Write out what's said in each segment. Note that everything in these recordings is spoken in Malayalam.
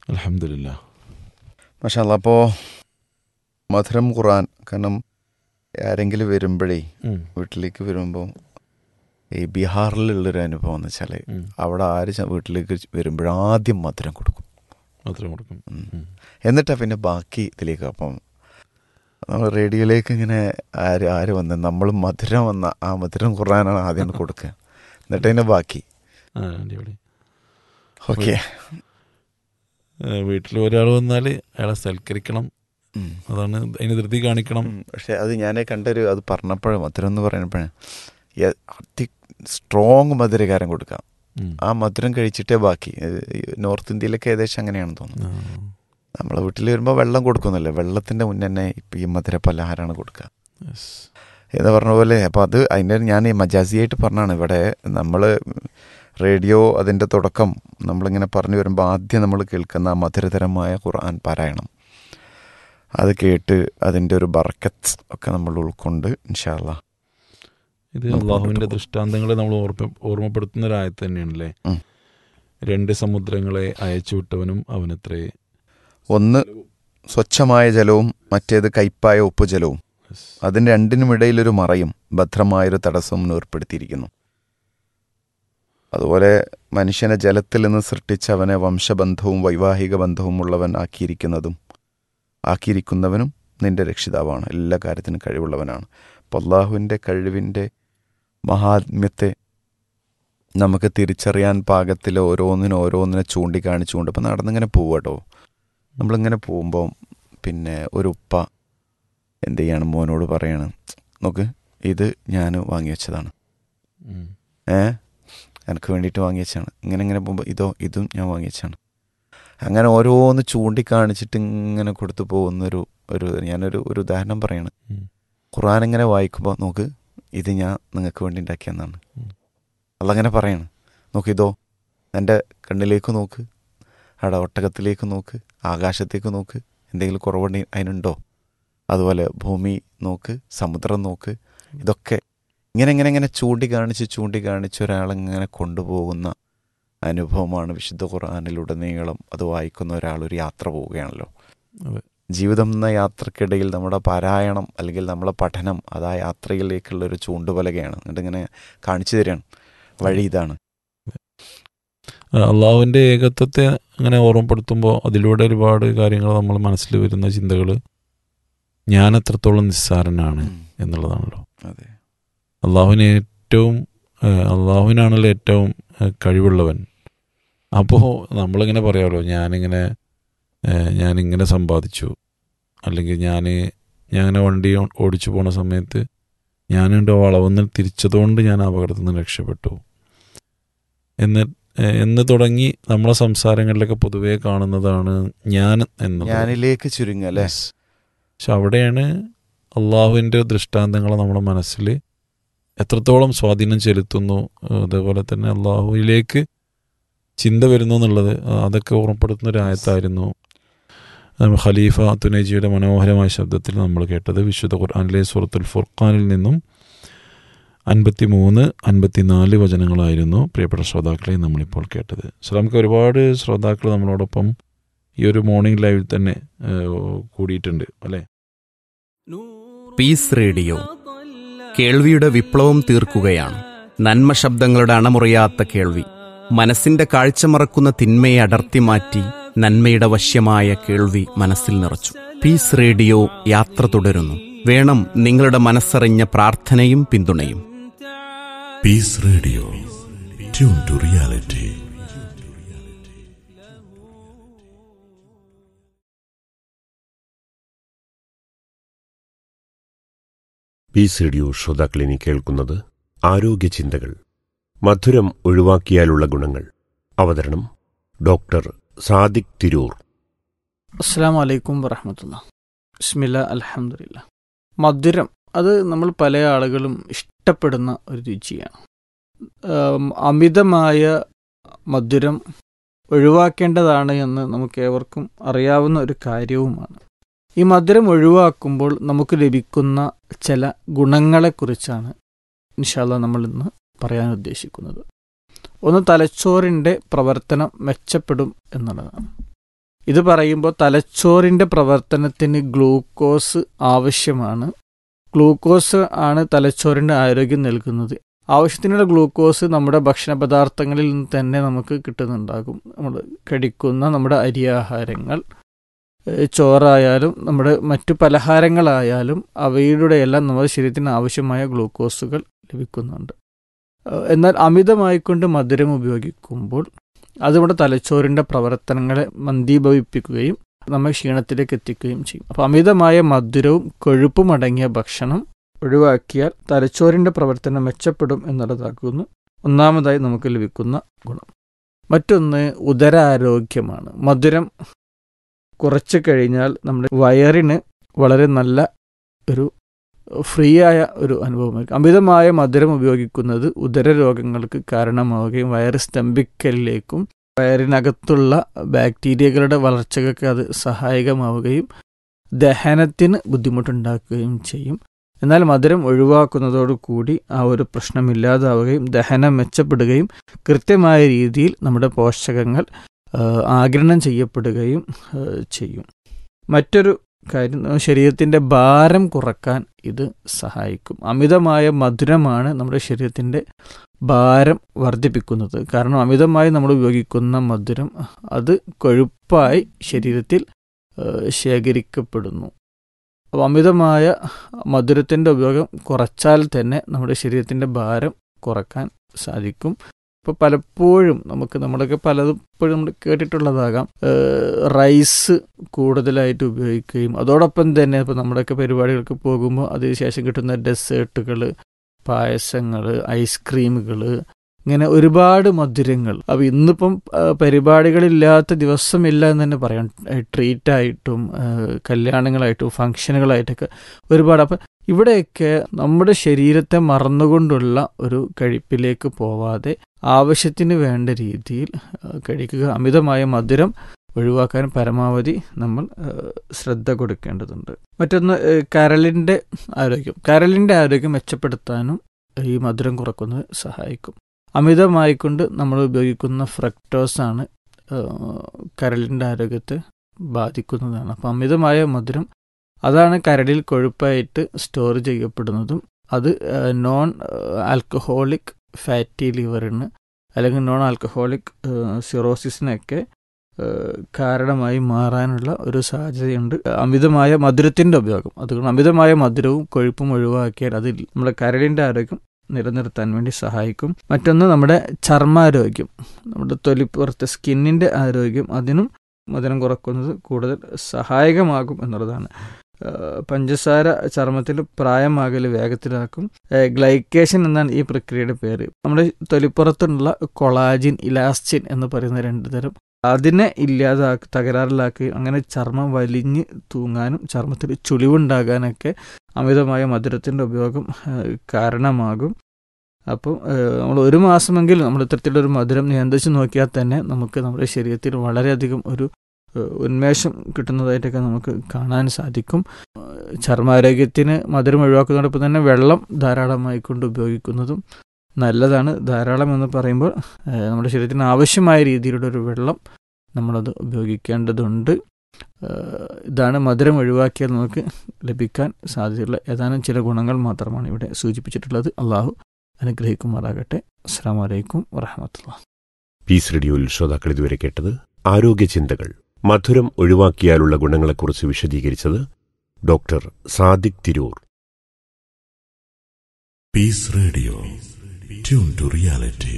അലഹമില്ല മഷാല്ല അപ്പോൾ മധുരം ഖുറാൻ കാരണം ആരെങ്കിലും വരുമ്പോഴേ വീട്ടിലേക്ക് വരുമ്പോൾ ഈ ബീഹാറിലുള്ളൊരു അനുഭവം എന്ന് വെച്ചാൽ അവിടെ ആര് ച- വീട്ടിലേക്ക് വരുമ്പോഴും ആദ്യം മധുരം കൊടുക്കും മാത്രം കൊടുക്കും ഉം. ഉം. എന്നിട്ടാ പിന്നെ ബാക്കി ഇതിലേക്ക് അപ്പം നമ്മൾ റേഡിയോയിലേക്ക് ഇങ്ങനെ ആര് ആര് വന്ന് നമ്മൾ മധുരം വന്ന ആ മധുരം ഖുറാനാണ് ആദ്യം കൊടുക്കുക എന്നിട്ട് അതിൻ്റെ ബാക്കി ആ അടിപൊളി ഓക്കെ വീട്ടിൽ ഒരാൾ വന്നാൽ അയാളെ സൽക്കരിക്കണം അതാണ് അതിന് ധൃതി കാണിക്കണം പക്ഷെ അത് ഞാൻ കണ്ടൊരു അത് പറഞ്ഞപ്പോഴും മധുരം എന്ന് പറയുമ്പോഴേ അതി സ്ട്രോങ് മധുരകാരം കൊടുക്കാം ഉം. ആ മധുരം കഴിച്ചിട്ടേ ബാക്കി ഏഹ് ഈ നോർത്ത് ഇന്ത്യയിലൊക്കെ ഏകദേശം അങ്ങനെയാണെന്ന് തോന്നുന്നു ആ. നമ്മളെ വീട്ടിൽ വരുമ്പോൾ വെള്ളം കൊടുക്കുന്നില്ല വെള്ളത്തിൻ്റെ മുന്നേ തന്നെ ഇപ്പം ഈ മധുര പലഹാരമാണ് കൊടുക്കുക Yes. എന്ന് പറഞ്ഞ പോലെ അപ്പോൾ അത് അതിൻ്റെ ഞാൻ ഈ മജാസിയായിട്ട് പറഞ്ഞാണ് ഇവിടെ നമ്മൾ റേഡിയോ അതിൻ്റെ തുടക്കം നമ്മളിങ്ങനെ പറഞ്ഞു വരുമ്പോൾ ആദ്യം നമ്മൾ കേൾക്കുന്ന ആ മധുരതരമായ ഖുർആൻ പാരായണം അത് കേട്ട് അതിൻ്റെ ഒരു ബർക്കത്ത് ഒക്കെ നമ്മൾ ഉൾക്കൊണ്ട് ഇൻഷാല്ല ഇത് നമുക്ക് അള്ളാഹുവിന്റെ മുന്നോട്ട് ദൃഷ്ടാന്തങ്ങളെ നമ്മൾ ഓർമ്മ ഓർമ്മപ്പെടുത്തുന്ന ഒരു ആയത്ത് തന്നെയാണല്ലേ ഉം. രണ്ട് സമുദ്രങ്ങളെ അയച്ചുവിട്ടവനും അവനത്രേ ഒന്ന് സ്വച്ഛമായ ജലവും മറ്റേത് കയ്പായ ഉപ്പുജലവും Yes. അതിന് രണ്ടിനുമിടയിലൊരു മറയും ഭദ്രമായൊരു തടസ്സവും ഏർപ്പെടുത്തിയിരിക്കുന്നു അതുപോലെ മനുഷ്യനെ ജലത്തിൽ നിന്ന് സൃഷ്ടിച്ച് അവനെ വംശബന്ധവും വൈവാഹിക ബന്ധവും ഉള്ളവൻ ആക്കിയിരിക്കുന്നതും ആക്കിയിരിക്കുന്നവനും നിന്റെ രക്ഷിതാവാണ് എല്ലാ കാര്യത്തിനും കഴിവുള്ളവനാണ് അപ്പോൾ അള്ളാഹുവിൻ്റെ കഴിവിൻ്റെ മഹാത്മ്യത്തെ നമുക്ക് തിരിച്ചറിയാൻ പാകത്തിൽ ഓരോന്നിനും ഓരോന്നിനെ ചൂണ്ടിക്കാണിച്ചുകൊണ്ട് ഇപ്പം നടന്നിങ്ങനെ പോവാട്ടോ നമ്മളിങ്ങനെ പോകുമ്പോൾ പിന്നെ ഒരു ഉപ്പ എന്ത് ചെയ്യാണ് മോനോട് പറയാണ് നോക്ക് ഇത് ഞാൻ വാങ്ങി വെച്ചതാണ് ഉം. ഏ എനിക്ക് വേണ്ടിയിട്ട് വാങ്ങി വെച്ചാണ് ഇങ്ങനെ ഇങ്ങനെ പോകുമ്പോൾ ഇതോ ഇതും ഞാൻ വാങ്ങി വെച്ചാണ് അങ്ങനെ ഓരോന്ന് ചൂണ്ടിക്കാണിച്ചിട്ട് ഇങ്ങനെ കൊടുത്തു പോകുന്നൊരു ഒരു ഞാനൊരു ഒരു ഉദാഹരണം പറയാണ് ഉം. ഖുർആൻ ഇങ്ങനെ വായിക്കുമ്പോൾ നോക്ക് ഇത് ഞാൻ നിങ്ങൾക്ക് വേണ്ടി ഉണ്ടാക്കിയെന്നാണ് ഉം. അല്ല അങ്ങനെ പറയാണ് നോക്ക് ഇതോ എൻ്റെ കണ്ണിലേക്ക് നോക്ക് അവിടെ ഒട്ടകത്തിലേക്ക് നോക്ക് ആകാശത്തേക്ക് നോക്ക് എന്തെങ്കിലും കുറവുണ്ട് അതിനുണ്ടോ അതുപോലെ ഭൂമി നോക്ക് സമുദ്രം നോക്ക് ഇതൊക്കെ ഇങ്ങനെ ഇങ്ങനെ ഇങ്ങനെ ചൂണ്ടിക്കാണിച്ച് ചൂണ്ടിക്കാണിച്ച് ഒരാളിങ്ങനെ കൊണ്ടുപോകുന്ന അനുഭവമാണ് വിശുദ്ധ ഖുർആാനിലുടനീളം അത് വായിക്കുന്ന ഒരാൾ ഒരു യാത്ര പോവുകയാണല്ലോ അതെ. ജീവിതം എന്ന യാത്രക്കിടയിൽ നമ്മുടെ പാരായണം അല്ലെങ്കിൽ നമ്മളെ പഠനം അത് ആ യാത്രയിലേക്കുള്ള ഒരു ചൂണ്ടുപലകയാണ് എന്നിട്ട് ഇങ്ങനെ കാണിച്ചു തരികയാണ് വഴി ഇതാണ് ആ, അള്ളാഹുവിന്റെ ഏകത്വത്തെ അങ്ങനെ ഓർമ്മപ്പെടുത്തുമ്പോൾ അതിലൂടെ ഒരുപാട് കാര്യങ്ങൾ നമ്മൾ മനസ്സിൽ വരുന്ന ചിന്തകൾ ഞാൻ എത്രത്തോളം നിസ്സാരനാണ് എന്നുള്ളതാണല്ലോ അതെ അള്ളാഹുവിന് ഏറ്റവും ആ, അള്ളാഹുവിനാണല്ലോ ഏറ്റവും ആ, കഴിവുള്ളവൻ അപ്പോൾ നമ്മളിങ്ങനെ പറയാമല്ലോ ഞാനിങ്ങനെ ആ, ഞാനിങ്ങനെ സമ്പാദിച്ചു അല്ലെങ്കിൽ ഞാൻ ഞാനിങ്ങനെ വണ്ടി ഓ- ഓടിച്ചു പോണ സമയത്ത് ഞാനുണ്ട് വളവന്ന് തിരിച്ചതുകൊണ്ട് ഞാൻ അപകടത്തിൽ നിന്ന് രക്ഷപ്പെട്ടു എന്ന് ആ, എന്ന് തുടങ്ങി നമ്മളെ സംസാരങ്ങളിലൊക്കെ പൊതുവേ കാണുന്നതാണ് ഞാൻ എന്നുള്ളത് ഞാനിലേക്ക് ചുരുങ്ങ അല്ലേ Yes. പക്ഷെ അവിടെയാണ് അള്ളാഹുവിൻ്റെ ദൃഷ്ടാന്തങ്ങൾ നമ്മുടെ മനസ്സിൽ എത്രത്തോളം സ്വാധീനം ചെലുത്തുന്നു ഏഹ് അതേപോലെ തന്നെ അള്ളാഹുവിലേക്ക് ചിന്ത വരുന്നു എന്നുള്ളത് ആ, അതൊക്കെ ഓർമ്മപ്പെടുത്തുന്ന ഒരു ആയത്തായിരുന്നു ഏഹ് ഖലീഫ തുനേജിയുടെ മനോഹരമായ ശബ്ദത്തിൽ നമ്മൾ കേട്ടത് വിശുദ്ധ ഖുർആാനിലെ സൂറത്തുൽ ഫുർഖാനിൽ നിന്നും അൻപത്തി മൂന്ന് അൻപത്തിനാല് വചനങ്ങളായിരുന്നു പ്രിയപ്പെട്ട ശ്രോതാക്കളെ നമ്മളിപ്പോൾ കേട്ടത് സോ നമുക്ക് ഒരുപാട് ശ്രോതാക്കൾ നമ്മളോടൊപ്പം ഈ ഒരു മോർണിംഗ് ലൈവിൽ തന്നെ ഏഹ്, കൂടിയിട്ടുണ്ട് അല്ലേ പീസ് റേഡിയോ കേൾവിയുടെ വിപ്ലവം തീർക്കുകയാണ് നന്മ ശബ്ദങ്ങളുടെ അണമുറിയാത്ത കേൾവി മനസ്സിന്റെ കാഴ്ച മറക്കുന്ന തിന്മയെ അടർത്തി മാറ്റി നന്മയുടെ വശ്യമായ കേൾവി മനസ്സിൽ നിറച്ചു പീസ് റേഡിയോ യാത്ര തുടരുന്നു വേണം നിങ്ങളുടെ മനസ്സറിഞ്ഞ പ്രാർത്ഥനയും പിന്തുണയും Peace Radio. Tune to reality. Peace radio ശ്രോതാക്കളിനി കേൾക്കുന്നത് ആരോഗ്യ ചിന്തകൾ മധുരം ഒഴിവാക്കിയാലുള്ള ഗുണങ്ങൾ അവതരണം ഡോക്ടർ സാദിഖ് തിരൂർ അസ്സാം വലൈക്കും വറഹമത്തുള്ള ബിസ്മില്ല അലഹമില്ല മധുരം അത് നമ്മൾ പല ആളുകളും ഇഷ്ടപ്പെടുന്ന ഒരു രുചിയാണ് ആം, അമിതമായ മധുരം ഒഴിവാക്കേണ്ടതാണ് എന്ന് നമുക്ക് ഏവർക്കും അറിയാവുന്ന ഒരു കാര്യവുമാണ് ഈ മധുരം ഒഴിവാക്കുമ്പോൾ നമുക്ക് ലഭിക്കുന്ന ചില ഗുണങ്ങളെക്കുറിച്ചാണ് ഇൻഷാല്ല നമ്മൾ ഇന്ന് പറയാൻ ഉദ്ദേശിക്കുന്നത് ഒന്ന് തലച്ചോറിൻ്റെ പ്രവർത്തനം മെച്ചപ്പെടും എന്നുള്ളതാണ് ഇത് പറയുമ്പോൾ തലച്ചോറിൻ്റെ പ്രവർത്തനത്തിന് ഗ്ലൂക്കോസ് ആവശ്യമാണ് ഗ്ലൂക്കോസ് ആണ് തലച്ചോറിൻ്റെ ആരോഗ്യം നൽകുന്നത് ആവശ്യത്തിനുള്ള ഗ്ലൂക്കോസ് നമ്മുടെ ഭക്ഷണ പദാർത്ഥങ്ങളിൽ നിന്ന് തന്നെ നമുക്ക് കിട്ടുന്നുണ്ടാകും നമ്മൾ കഴിക്കുന്ന നമ്മുടെ അരിയാഹാരങ്ങൾ ഏഹ് ചോറായാലും നമ്മുടെ മറ്റു പലഹാരങ്ങളായാലും അവയുടെ എല്ലാം നമ്മുടെ ശരീരത്തിന് ആവശ്യമായ ഗ്ലൂക്കോസുകൾ ലഭിക്കുന്നുണ്ട് ഏഹ് എന്നാൽ അമിതമായിക്കൊണ്ട് മധുരം ഉപയോഗിക്കുമ്പോൾ അത് നമ്മുടെ തലച്ചോറിൻ്റെ പ്രവർത്തനങ്ങളെ മന്ദീഭവിപ്പിക്കുകയും നമ്മെ ക്ഷീണത്തിലേക്ക് എത്തിക്കുകയും ചെയ്യും അപ്പോൾ അമിതമായ മധുരവും കൊഴുപ്പും അടങ്ങിയ ഭക്ഷണം ഒഴിവാക്കിയാൽ തലച്ചോറിൻ്റെ പ്രവർത്തനം മെച്ചപ്പെടും എന്നുള്ളതാക്കുന്നു ഒന്നാമതായി നമുക്ക് ലഭിക്കുന്ന ഗുണം മറ്റൊന്ന് ഉദരാരോഗ്യമാണ് മധുരം കുറച്ച് കഴിഞ്ഞാൽ നമ്മുടെ വയറിന് വളരെ നല്ല ഒരു ഫ്രീ ആയ ഒരു അനുഭവമായിരിക്കും അമിതമായ മധുരം ഉപയോഗിക്കുന്നത് ഉദര രോഗങ്ങൾക്ക് കാരണമാവുകയും വയറ് സ്തംഭിക്കലിലേക്കും വയറിനകത്തുള്ള ബാക്ടീരിയകളുടെ വളർച്ചയ്ക്കൊക്കെ അത് സഹായകമാവുകയും ദഹനത്തിന് ബുദ്ധിമുട്ടുണ്ടാക്കുകയും ചെയ്യും എന്നാൽ മധുരം ഒഴിവാക്കുന്നതോടുകൂടി ആ ഒരു പ്രശ്നമില്ലാതാവുകയും ദഹനം മെച്ചപ്പെടുകയും കൃത്യമായ രീതിയിൽ നമ്മുടെ പോഷകങ്ങൾ ആ, ആഗിരണം ചെയ്യപ്പെടുകയും ആ, ചെയ്യും മറ്റൊരു കാര്യം ശരീരത്തിൻ്റെ ഭാരം കുറക്കാൻ ഇത് സഹായിക്കും അമിതമായ മധുരമാണ് നമ്മുടെ ശരീരത്തിൻ്റെ ഭാരം വർദ്ധിപ്പിക്കുന്നത് കാരണം അമിതമായി നമ്മൾ ഉപയോഗിക്കുന്ന മധുരം അത് കൊഴുപ്പായി ശരീരത്തിൽ ആ, ശേഖരിക്കപ്പെടുന്നു അപ്പോൾ അമിതമായ മധുരത്തിൻ്റെ ഉപയോഗം കുറച്ചാൽ തന്നെ നമ്മുടെ ശരീരത്തിൻ്റെ ഭാരം കുറക്കാൻ സാധിക്കും ഇപ്പോൾ പലപ്പോഴും നമുക്ക് നമ്മളൊക്കെ പലതും ഇപ്പോഴും നമ്മൾ കേട്ടിട്ടുള്ളതാകാം ഏഹ് റൈസ് കൂടുതലായിട്ട് ഉപയോഗിക്കുകയും അതോടൊപ്പം തന്നെ ഇപ്പോൾ നമ്മുടെയൊക്കെ പരിപാടികൾക്ക് പോകുമ്പോൾ അതിനുശേഷം കിട്ടുന്ന ഡെസേർട്ടുകൾ പായസങ്ങൾ ഐസ്ക്രീമുകൾ ഇങ്ങനെ ഒരുപാട് മധുരങ്ങൾ അപ്പോൾ ഇന്നിപ്പം ആ, പരിപാടികളില്ലാത്ത ദിവസമില്ല എന്ന് തന്നെ പറയാം ട്രീറ്റായിട്ടും കല്യാണങ്ങളായിട്ടും ഫങ്ഷനുകളായിട്ടൊക്കെ ഒരുപാട് അപ്പം ഇവിടെയൊക്കെ നമ്മുടെ ശരീരത്തെ മറന്നുകൊണ്ടുള്ള ഒരു കഴിപ്പിലേക്ക് പോവാതെ ആവശ്യത്തിന് വേണ്ട രീതിയിൽ ആ, കഴിക്കുക അമിതമായ മധുരം ഒഴിവാക്കാൻ പരമാവധി നമ്മൾ ആ, ശ്രദ്ധ കൊടുക്കേണ്ടതുണ്ട് മറ്റൊന്ന് ഏ, കരളിൻ്റെ ആരോഗ്യം കരളിൻ്റെ ആരോഗ്യം മെച്ചപ്പെടുത്താനും ഈ മധുരം കുറക്കുന്നത് സഹായിക്കും അമിതമായിക്കൊണ്ട് നമ്മൾ ഉപയോഗിക്കുന്ന ഫ്രക്ടോസാണ് കരളിൻ്റെ ആരോഗ്യത്തെ ബാധിക്കുന്നതാണ് അപ്പം അമിതമായ മധുരം അതാണ് കരളിൽ കൊഴുപ്പായിട്ട് സ്റ്റോർ ചെയ്യപ്പെടുന്നതും അത് നോൺ ആൽക്കഹോളിക് ഫാറ്റി ലിവറിന് അല്ലെങ്കിൽ നോൺ ആൽക്കഹോളിക് സിറോസിസിനൊക്കെ ഏഹ്, കാരണമായി മാറാനുള്ള ഒരു സാധ്യതയുണ്ട് അമിതമായ മധുരത്തിൻ്റെ ഉപയോഗം അതുകൊണ്ട് അമിതമായ മധുരവും കൊഴുപ്പും ഒഴിവാക്കിയാൽ അതിൽ നമ്മുടെ കരളിൻ്റെ ആരോഗ്യം നിലനിർത്താൻ വേണ്ടി സഹായിക്കും മറ്റൊന്ന് നമ്മുടെ ചർമ്മാരോഗ്യം നമ്മുടെ തൊലിപ്പുറത്തെ സ്കിന്നിൻ്റെ ആരോഗ്യം അതിനും മധുരം കുറക്കുന്നത് കൂടുതൽ സഹായകമാകും എന്നുള്ളതാണ് ഏഹ് പഞ്ചസാര ചർമ്മത്തിൽ പ്രായമാകൽ വേഗത്തിലാക്കും ഏഹ് ഗ്ലൈക്കേഷൻ എന്നാണ് ഈ പ്രക്രിയയുടെ പേര് നമ്മുടെ തൊലിപ്പുറത്തുള്ള കൊളാജിൻ ഇലാസ്റ്റിൻ എന്ന് പറയുന്ന രണ്ട് തരം അതിനെ ഇല്ലാതാക്കി തകരാറിലാക്കി അങ്ങനെ ചർമ്മം വലിഞ്ഞ് തൂങ്ങാനും ചർമ്മത്തിൽ ചുളിവുണ്ടാകാനൊക്കെ അമിതമായ മധുരത്തിൻ്റെ ഉപയോഗം ഏഹ് കാരണമാകും അപ്പം ഏഹ് നമ്മൾ ഒരു മാസമെങ്കിലും നമ്മൾ ഇത്തരത്തിലൊരു മധുരം നിയന്ത്രിച്ച് നോക്കിയാൽ തന്നെ നമുക്ക് നമ്മുടെ ശരീരത്തിൽ വളരെയധികം ഒരു ഏഹ് ഉന്മേഷം കിട്ടുന്നതായിട്ടൊക്കെ നമുക്ക് കാണാൻ സാധിക്കും ഏഹ് ചർമ്മാരോഗ്യത്തിന് മധുരം ഒഴിവാക്കുന്നതോടൊപ്പം തന്നെ വെള്ളം ധാരാളമായി കൊണ്ട് ഉപയോഗിക്കുന്നതും നല്ലതാണ് ധാരാളം എന്ന് പറയുമ്പോൾ ഏഹ് നമ്മുടെ ശരീരത്തിന് ആവശ്യമായ രീതിയിലുള്ള ഒരു വെള്ളം നമ്മളത് ഉപയോഗിക്കേണ്ടതുണ്ട് ഏഹ് ഇതാണ് മധുരം ഒഴിവാക്കിയാൽ നമുക്ക് ലഭിക്കാൻ സാധ്യതയുള്ള ഏതാനും ചില ഗുണങ്ങൾ മാത്രമാണ് ഇവിടെ സൂചിപ്പിച്ചിട്ടുള്ളത് അള്ളാഹു അനുഗ്രഹിക്കുമാറാകട്ടെ അസ്സാം വലൈക്കും വറഹമത്തുള്ള പീസ് റേഡിയോയിൽ ശ്രോതാക്കൾ ഇതുവരെ കേട്ടത് ആരോഗ്യ ചിന്തകൾ മധുരം ഒഴിവാക്കിയാലുള്ള ഗുണങ്ങളെക്കുറിച്ച് വിശദീകരിച്ചത് doctor Sadiq Tirur Peace Radio. Tune to reality.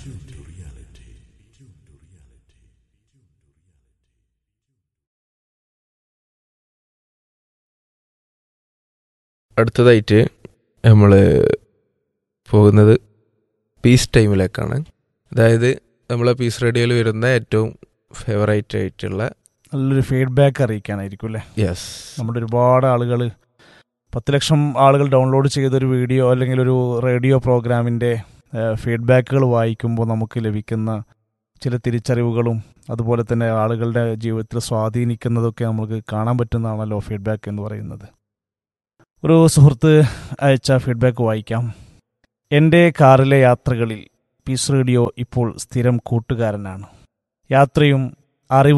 അടുത്തതായിട്ട് നമ്മൾ പോകുന്നത് പീസ് ടൈമിലേക്കാണ് അതായത് നമ്മളെ പീസ് റേഡിയോയിൽ വരുന്ന ഏറ്റവും ഫേവറേറ്റ് ആയിട്ടുള്ള നല്ലൊരു ഫീഡ്ബാക്ക് അറിയിക്കാനായിരിക്കും അല്ലേ യെസ് നമ്മുടെ ഒരുപാട് ആളുകൾ പത്ത് ലക്ഷം ആളുകൾ ഡൗൺലോഡ് ചെയ്തൊരു വീഡിയോ അല്ലെങ്കിൽ ഒരു റേഡിയോ പ്രോഗ്രാമിൻ്റെ ഫീഡ്ബാക്കുകൾ വായിക്കുമ്പോൾ നമുക്ക് ലഭിക്കുന്ന ചില തിരിച്ചറിവുകളും അതുപോലെ തന്നെ ആളുകളുടെ ജീവിതത്തിൽ സ്വാധീനിക്കുന്നതൊക്കെ നമുക്ക് കാണാൻ പറ്റുന്നതാണല്ലോ ഫീഡ്ബാക്ക് എന്ന് പറയുന്നത് ഒരു സുഹൃത്ത് അയച്ച ഫീഡ്ബാക്ക് വായിക്കാം എൻ്റെ കാറിലെ യാത്രകളിൽ പീസ് റേഡിയോ ഇപ്പോൾ സ്ഥിരം കൂട്ടുകാരനാണ് യാത്രയും അറിവും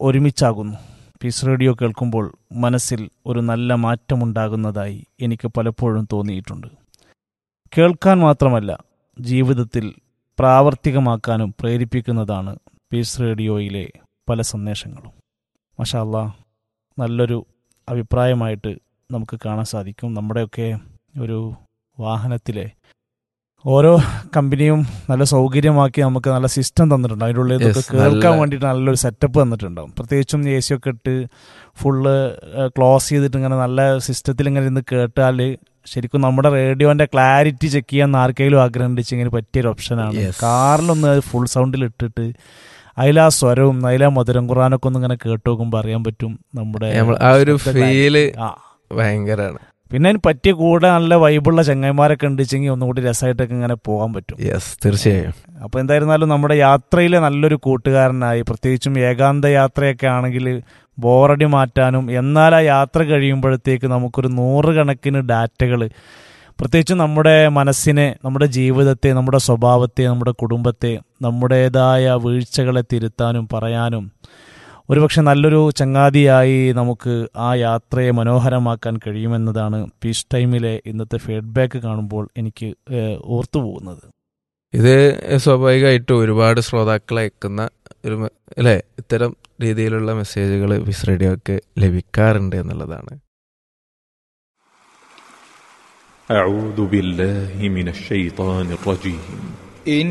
ഒരുമിച്ചാകുന്നു പീസ് റേഡിയോ കേൾക്കുമ്പോൾ മനസ്സിൽ ഒരു നല്ല മാറ്റമുണ്ടാകുന്നതായി എനിക്ക് പലപ്പോഴും തോന്നിയിട്ടുണ്ട് കേൾക്കാൻ മാത്രമല്ല ജീവിതത്തിൽ പ്രാവർത്തികമാക്കാനും പ്രേരിപ്പിക്കുന്നതാണ് പീസ് റേഡിയോയിലെ പല സന്ദേശങ്ങളും മഷാല്ല നല്ലൊരു അഭിപ്രായമായിട്ട് നമുക്ക് കാണാൻ സാധിക്കും നമ്മുടെയൊക്കെ ഒരു വാഹനത്തിലെ ഓരോ കമ്പനിയും നല്ല സൗകര്യമാക്കി നമുക്ക് നല്ല സിസ്റ്റം തന്നിട്ടുണ്ട് അതിൻ്റെ ഉള്ളിൽ ഇതൊക്കെ Yes, കേൾക്കാൻ നല്ല- വേണ്ടിയിട്ട് നല്ലൊരു സെറ്റപ്പ് തന്നിട്ടുണ്ടാവും പ്രത്യേകിച്ചും എ സി ഒക്കെ ഇട്ട് ഫുള്ള് ക്ലോസ് ചെയ്തിട്ട് ഇങ്ങനെ നല്ല സിസ്റ്റത്തിൽ ഇങ്ങനെ ഇരുന്ന് കേട്ടാൽ ശരിക്കും നമ്മുടെ റേഡിയോന്റെ ക്ലാരിറ്റി ചെക്ക് ചെയ്യാൻ ആർക്കെങ്കിലും ആഗ്രഹം ഉണ്ടെങ്കിൽ പറ്റിയൊരു ഓപ്ഷനാണ് Yes. കാറിലൊന്ന് അത് ഫുൾ സൗണ്ടിൽ ഇട്ടിട്ട് അതിലാ സ്വരവും അതിലാ മധുരം ഖുറാനൊക്കെ ഒന്ന് ഇങ്ങനെ കേട്ട് നോക്കുമ്പോൾ അറിയാൻ പറ്റും നമ്മുടെ നമ്മൾ ആ ഒരു ശബ്ദ clarity. ഫീല് ആ ഭയങ്കരാണ് പിന്നെ അതിന് പറ്റിയ കൂടെ നല്ല വൈബുള്ള ചങ്ങായിമാരൊക്കെ ഉണ്ടെച്ചെങ്കിൽ ഒന്നുകൂടി രസമായിട്ടൊക്കെ ഇങ്ങനെ പോകാൻ പറ്റും യെസ് തീർച്ചയായും അപ്പോൾ എന്തായിരുന്നാലും നമ്മുടെ യാത്രയിലെ നല്ലൊരു കൂട്ടുകാരനായി പ്രത്യേകിച്ചും ഏകാന്ത യാത്രയൊക്കെ ആണെങ്കിൽ ബോറടി മാറ്റാനും എന്നാൽ ആ യാത്ര കഴിയുമ്പോഴത്തേക്ക് നമുക്കൊരു നൂറുകണക്കിന് ഡാറ്റകൾ പ്രത്യേകിച്ചും നമ്മുടെ മനസ്സിനെ നമ്മുടെ ജീവിതത്തെ നമ്മുടെ സ്വഭാവത്തെ നമ്മുടെ കുടുംബത്തെ നമ്മുടേതായ വീഴ്ചകളെ തിരുത്താനും പറയാനും ഒരുപക്ഷെ നല്ലൊരു ചങ്ങാതിയായി നമുക്ക് ആ യാത്രയെ മനോഹരമാക്കാൻ കഴിയുമെന്നതാണ് പീസ് ടൈമിലെ ഇന്നത്തെ ഫീഡ്ബാക്ക് കാണുമ്പോൾ എനിക്ക് ഏഹ്, ഓർത്തു പോകുന്നത് ഇത് സ്വാഭാവികമായിട്ടും ഒരുപാട് ശ്രോതാക്കൾ അയക്കുന്ന ഒരു മെ- അല്ലേ ഇത്തരം രീതിയിലുള്ള മെസ്സേജുകൾ വിസ് റേഡിയോക്ക് ലഭിക്കാറുണ്ട് എന്നുള്ളതാണ് أعوذ بالله من الشيطان الرجيم